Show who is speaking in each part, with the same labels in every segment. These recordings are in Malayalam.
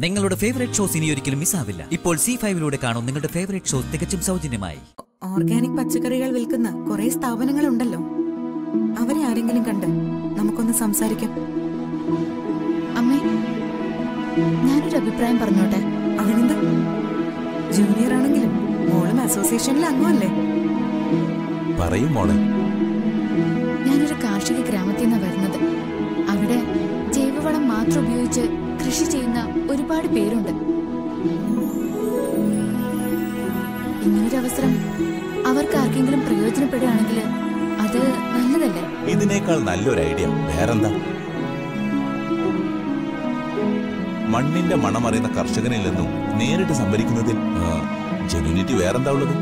Speaker 1: നിങ്ങളുടെ ഫേവറേറ്റ് ഷോസ് ഇനി ഒരിക്കലും മിസ്സാവില്ല ഇപ്പോൾ സി ഫൈവിലൂടെ കാണും നിങ്ങളുടെ ഫേവറേറ്റ് ഷോസ് തികച്ചും സൗജന്യമായി
Speaker 2: ഓർഗാനിക് പച്ചക്കറികൾ വിൽക്കുന്ന കുറെ സ്ഥാപനങ്ങളുണ്ടല്ലോ അവരെ ആരെങ്കിലും കണ്ട് നമുക്കൊന്ന് സംസാരിക്കാം
Speaker 3: അമ്മേ ഞാനൊരു അഭിപ്രായം പറഞ്ഞോട്ടെ
Speaker 2: അതിനെന്താ ജൂനിയർ ആണെങ്കിലും മോളും അസോസിയേഷനിൽ അംഗമല്ലേ
Speaker 4: പറയും മോളെ
Speaker 3: ഞാനൊരു കാർഷിക ഗ്രാമത്തിൽ നിന്നാണ് വരുന്നത് അവിടെ ജൈവവളം മാത്രം ഉപയോഗിച്ച് കൃഷി ചെയ്യുന്ന ഒരുപാട് പേരുണ്ട് ഇങ്ങനൊരു അവസരം അവർക്ക് ആർക്കെങ്കിലും പ്രയോജനപ്പെടുകയാണെങ്കിൽ അത് നല്ലതല്ലേ
Speaker 4: ഇതിനേക്കാൾ നല്ലൊരു ഐഡിയ വേറെന്താ മണ്ണിന്റെ മണമറിയുന്ന കർഷകനിൽ നിന്നും നേരിട്ട് സംഭരിക്കുന്നതിൽ ജെന്യൂനിറ്റി വേറെന്താ ഉള്ളത്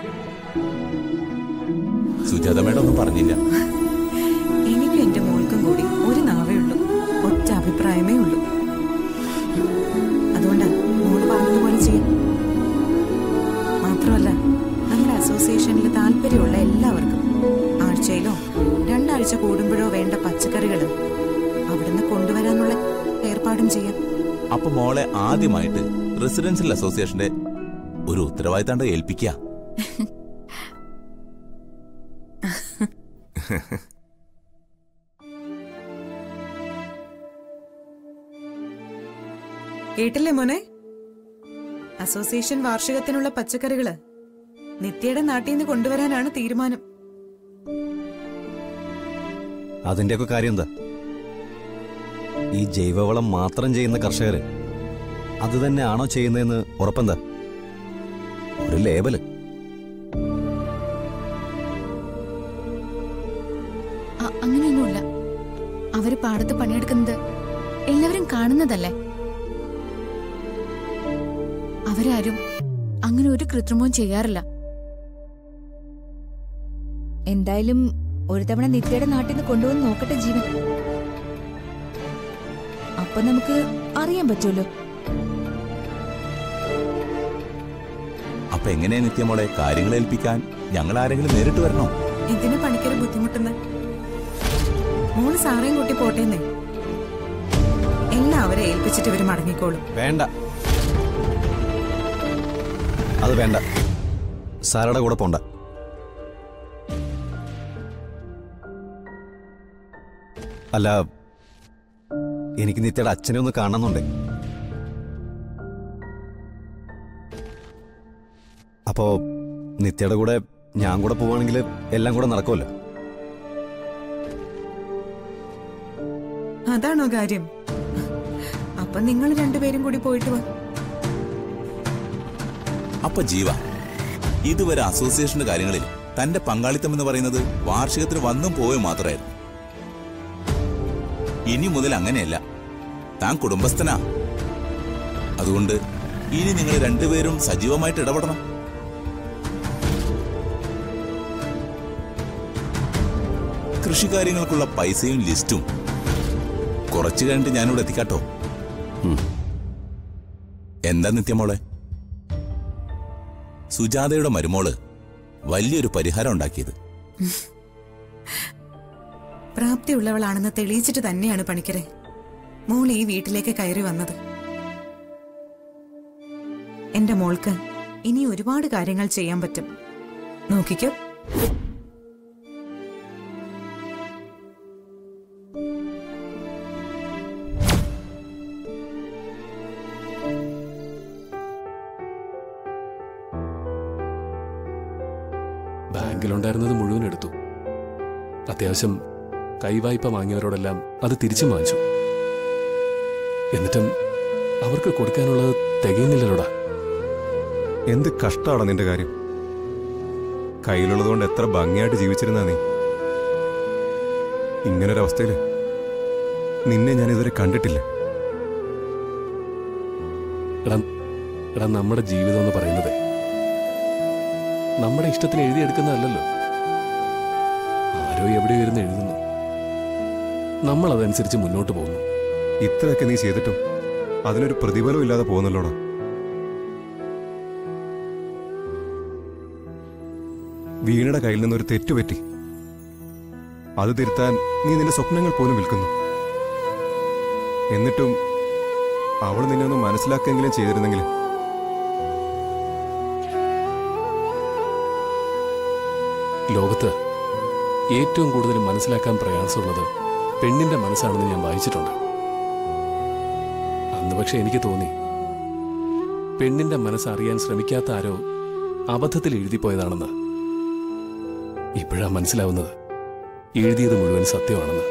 Speaker 4: സുജാത മേഡം ഒന്നും പറഞ്ഞില്ല
Speaker 2: എനിക്കും എന്റെ മോൾക്കും കൂടി ഒരു നാവേ ഉള്ളൂ ഒറ്റ അഭിപ്രായമേ ഉള്ളൂ അതുകൊണ്ട് മോള് പറഞ്ഞതുപോലെ ചെയ്യും മാത്രമല്ല നമ്മുടെ അസോസിയേഷനിൽ താല്പര്യമുള്ള എല്ലാവർക്കും ആഴ്ചയിലോ രണ്ടാഴ്ച കൂടുമ്പോഴോ വേണ്ട പച്ചക്കറികൾ അവിടുന്ന് കൊണ്ടുവരാനുള്ള ഏർപ്പാടും ചെയ്യാം
Speaker 4: അപ്പൊ മോളെ ആദ്യമായിട്ട് റെസിഡൻഷ്യൽ അസോസിയേഷന്റെ ഒരു ഉത്തരവാദിത്താണ്ട് ഏൽപ്പിക്കുക
Speaker 2: കേട്ടില്ലേ മോനെ അസോസിയേഷൻ വാർഷികത്തിനുള്ള പച്ചക്കറികള് നിത്യയുടെ നാട്ടിൽ നിന്ന് കൊണ്ടുവരാനാണ് തീരുമാനം
Speaker 5: അതിന്റെയൊക്കെ കാര്യം എന്താ ഈ ജൈവവളം മാത്രം ചെയ്യുന്ന കർഷകര് അത് തന്നെയാണോ ചെയ്യുന്നതെന്ന് ഉറപ്പെന്താ ഒരു ലേബല്
Speaker 3: അ- അങ്ങനെയൊന്നുമില്ല അവര് പാടത്ത് പണിയെടുക്കുന്നത് എല്ലാവരും കാണുന്നതല്ലേ അവരാരും അങ്ങനെ ഒരു കൃത്രിമവും ചെയ്യാറില്ല
Speaker 6: എന്തായാലും ഒരു തവണ നിത്യയുടെ നാട്ടിൽ നിന്ന് കൊണ്ടുവന്ന് നോക്കട്ടെ ജീവൻ അപ്പൊ നമുക്ക് അറിയാൻ പറ്റുമല്ലോ
Speaker 4: അപ്പൊ എങ്ങനെയാ നിത്യമോളെ കാര്യങ്ങൾ ഏൽപ്പിക്കാൻ ഞങ്ങൾ ആരെങ്കിലും നേരിട്ട് വരണോ
Speaker 2: ഇതിന് പണിക്കര് ബുദ്ധിമുട്ടുന്ന മോള് സാറേയും കൂട്ടി പോട്ടേന്നേ എല്ലാം അവരെ ഏൽപ്പിച്ചിട്ട് ഇവര് മടങ്ങിക്കോളും
Speaker 5: വേണ്ട അത് വേണ്ട സാറയുടെ കൂടെ പോണ്ട അല്ല എനിക്ക് നിത്യയുടെ അച്ഛനെ ഒന്ന് കാണണമെന്നുണ്ട് അപ്പോ നിത്യയുടെ കൂടെ ഞാൻ കൂടെ പോവാണെങ്കിൽ എല്ലാം കൂടെ നടക്കുമല്ലോ
Speaker 2: അതാണോ കാര്യം അപ്പൊ നിങ്ങൾ രണ്ടുപേരും കൂടി പോയിട്ട് വാ
Speaker 4: അപ്പൊ ജീവ ഇതുവരെ അസോസിയേഷന്റെ കാര്യങ്ങളിൽ തന്റെ പങ്കാളിത്തം എന്ന് പറയുന്നത് വാർഷികത്തിന് വന്നും പോവുകയും മാത്രമായിരുന്നു ഇനി മുതൽ അങ്ങനെയല്ല താൻ കുടുംബസ്ഥനാ അതുകൊണ്ട് ഇനി നിങ്ങൾ രണ്ടുപേരും സജീവമായിട്ട് ഇടപെടണം കൃഷിക്കാര്യങ്ങൾക്കുള്ള പൈസയും ലിസ്റ്റും കുറച്ചു കഴിഞ്ഞിട്ട് ഞാനിവിടെ എത്തിക്കാട്ടോ
Speaker 5: ഉം.
Speaker 4: എന്താ നിത്യമോളെ സുജാതയുടെ മരുമോള് വലിയൊരു പരിഹാരം ഉണ്ടാക്കിയത്
Speaker 2: പ്രാപ്തിയുള്ളവളാണെന്ന് തെളിയിച്ചിട്ട് തന്നെയാണ് പണിക്കരെ മോൾ ഈ വീട്ടിലേക്ക് കയറി വന്നത് എന്റെ മോൾക്ക് ഇനി ഒരുപാട് കാര്യങ്ങൾ ചെയ്യാൻ പറ്റും നോക്കിക്കോ
Speaker 7: ബാങ്കിലുണ്ടായിരുന്നത് മുഴുവൻ എടുത്തു അത്യാവശ്യം കൈവായ്പ വാങ്ങിയവരോടെല്ലാം അത് തിരിച്ചു വാങ്ങിച്ചു എന്നിട്ടും അവർക്ക് കൊടുക്കാനുള്ളത് തികയുന്നില്ലല്ലോടാ
Speaker 8: എന്ത് കഷ്ടമാണ് നിന്റെ കാര്യം കയ്യിലുള്ളതുകൊണ്ട് എത്ര ഭംഗിയായിട്ട് ജീവിച്ചിരുന്നാ നീ ഇങ്ങനൊരവസ്ഥയില് നിന്നെ ഞാൻ ഇതുവരെ കണ്ടിട്ടില്ല
Speaker 7: എടാ എടാ നമ്മുടെ ജീവിതം എന്ന് പറയുന്നത് നമ്മുടെ ഇഷ്ടത്തിന് എഴുതിയെടുക്കുന്നതല്ലല്ലോ ആരോ എവിടെയോ ഇരുന്ന് എഴുതുന്നു നമ്മൾ അതനുസരിച്ച് മുന്നോട്ട് പോകുന്നു
Speaker 8: ഇത്രയൊക്കെ നീ ചെയ്തിട്ടും അതിനൊരു പ്രതിഫലം ഇല്ലാതെ പോകുന്നല്ലോടാ വീണയുടെ കയ്യിൽ നിന്നൊരു തെറ്റുപറ്റി അത് തിരുത്താൻ നീ നിന്റെ സ്വപ്നങ്ങൾ പോലും വിൽക്കുന്നു എന്നിട്ടും അവൾ നിന്നെ ഒന്ന് മനസ്സിലാക്കെങ്കിലും ചെയ്തിരുന്നെങ്കിൽ
Speaker 7: ലോകത്ത് ഏറ്റവും കൂടുതൽ മനസ്സിലാക്കാൻ പ്രയാസമുള്ളത് പെണ്ണിന്റെ മനസ്സാണെന്ന് ഞാൻ വായിച്ചിട്ടുണ്ട് അന്ന് പക്ഷെ എനിക്ക് തോന്നി പെണ്ണിന്റെ മനസ്സ് അറിയാൻ ശ്രമിക്കാത്ത ആരോ അബദ്ധത്തിൽ എഴുതിപ്പോയതാണെന്ന് ഇപ്പോഴാ മനസ്സിലാവുന്നത് എഴുതിയത് മുഴുവൻ സത്യമാണെന്ന്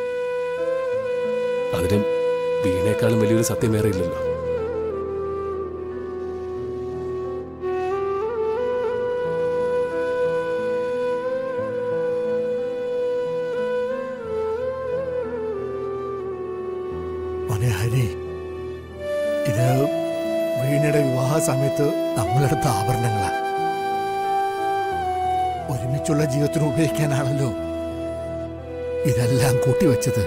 Speaker 7: അതിന് വീണേക്കാളും വലിയൊരു സത്യം വേറെ ഇല്ലല്ലോ
Speaker 9: മോനെ ഹരി ഇത് വീണയുടെ വിവാഹ സമയത്ത് നമ്മളെടുത്ത ആഭരണങ്ങളാ ഒരുമിച്ചുള്ള ജീവിതത്തിന് ഉപയോഗിക്കാനാണല്ലോ ഇതെല്ലാം കൂട്ടിവെച്ചത്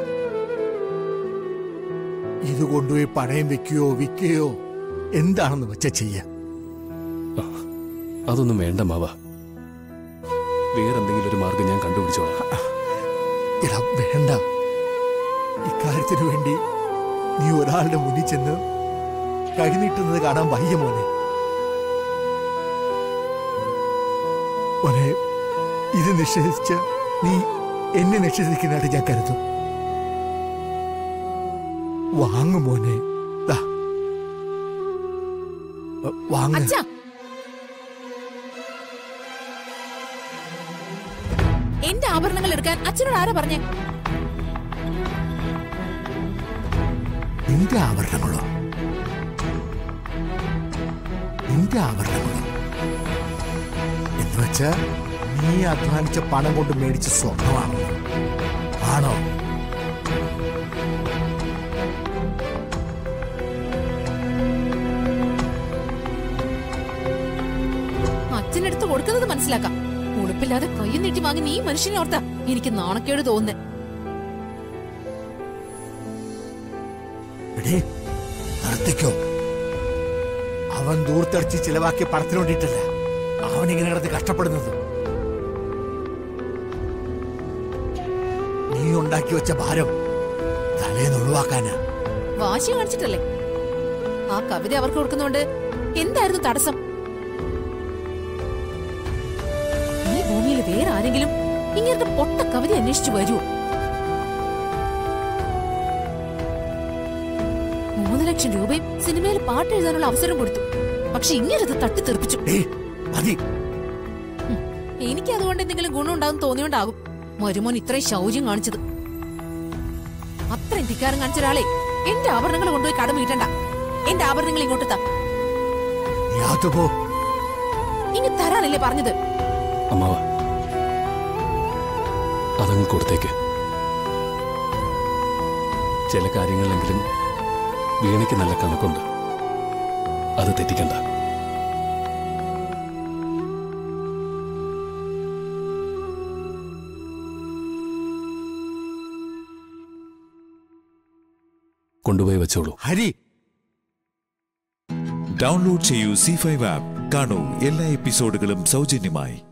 Speaker 9: ഇത് കൊണ്ടുപോയി പണയം വെക്കുകയോ വിൽക്കുകയോ എന്താണെന്ന് വെച്ച ചെയ്യാം
Speaker 7: അതൊന്നും വേണ്ട മാവ വേറെന്തെങ്കിലും ഒരു മാർഗം ഞാൻ കണ്ടുപിടിച്ചോളാം
Speaker 9: എടാ വേണ്ട ഇക്കാര്യത്തിന് വേണ്ടി നീ ഒരാളുടെ മുന്നിൽ ചെന്ന് കൈനീട്ടുന്നത് കാണാൻ വയ്യ മോനെ മോനെ ഇത് നിഷേധിച്ച് നീ എന്നെ നിഷേധിക്കുന്നതായിട്ട് ഞാൻ കരുതും വാങ്ങു മോനെ ദാ. അ, വാങ്ങ്
Speaker 3: അച്ഛാ എന്റെ ആഭരണങ്ങൾ എടുക്കാൻ അച്ഛനോട് ആരാ പറഞ്ഞേ
Speaker 9: നിന്റെ ആഭരണങ്ങളോ നിന്റെ ആഭരണങ്ങളോ എന്ന് വെച്ചാ നീ അധ്വാനിച്ച പണം കൊണ്ട് മേടിച്ച സ്വർണമാണോ ആണോ
Speaker 3: അച്ഛനടുത്ത് കൊടുക്കുന്നത് മനസ്സിലാക്കാം ഉടുപ്പില്ലാതെ കയ്യും നീട്ടി വാങ്ങി നീ മനുഷ്യനെ ഓർത്ത എനിക്ക് നാണക്കേട് തോന്നുന്നേ
Speaker 9: എടേ നിർത്തിക്കോ അവൻ ദൂർത്തടിച്ച് ചിലവാക്കിയ പണത്തിന് വേണ്ടിയിട്ടല്ല അവൻ ഇങ്ങനെ കിടന്ന് കഷ്ടപ്പെടുന്നത് നീ ഉണ്ടാക്കി വെച്ച ഭാരം തലേന്ന് ഒഴിവാക്കാനാ
Speaker 3: വാശി കാണിച്ചിട്ടല്ലേ ആ കവിത അവർക്ക് കൊടുക്കുന്നോണ്ട് എന്തായിരുന്നു തടസ്സം ഈ ഭൂമിയിൽ വേറെ ആരെങ്കിലും ഇങ്ങനത്തെ പൊട്ട കവിത അന്വേഷിച്ചു വരുമോ മൂന്ന് ലക്ഷം രൂപയും സിനിമയിൽ പാട്ട് എഴുതാനുള്ള അവസരം കൊടുത്തു പക്ഷെ ഇങ്ങനത് തട്ടിത്തെറിപ്പിച്ചു
Speaker 9: ഏയ് മതി
Speaker 3: എനിക്ക് അതുകൊണ്ട് എന്തെങ്കിലും ഗുണം ഉണ്ടാകും തോന്നിയോണ്ടാകും മരുമോൻ ഇത്രയും ശൗര്യം കാണിച്ചത് അത്രയും ധിക്കാരം കാണിച്ച ഒരാളെ എന്റെ ആഭരണങ്ങൾ കൊണ്ടുപോയി കടം വീട്ടണ്ട എന്റെ ആഭരണങ്ങൾ ഇങ്ങോട്ട് താ
Speaker 9: നീ അകത്ത് പോ
Speaker 3: ഇനി തരാനല്ലേ പറഞ്ഞത്
Speaker 7: അമ്മാവ അതങ്ങ് കൊടുത്തേക്ക് ചില കാര്യങ്ങളിലെങ്കിലും വീണയ്ക്ക് നല്ല കണക്കുണ്ട് അത് തെറ്റിക്കണ്ട കൊണ്ടുപോയി വെച്ചോളൂ
Speaker 9: ഹരി
Speaker 10: ഡൗൺലോഡ് ചെയ്യൂ സി ഫൈവ് ആപ്പ് കാണൂ എല്ലാ എപ്പിസോഡുകളും സൗജന്യമായി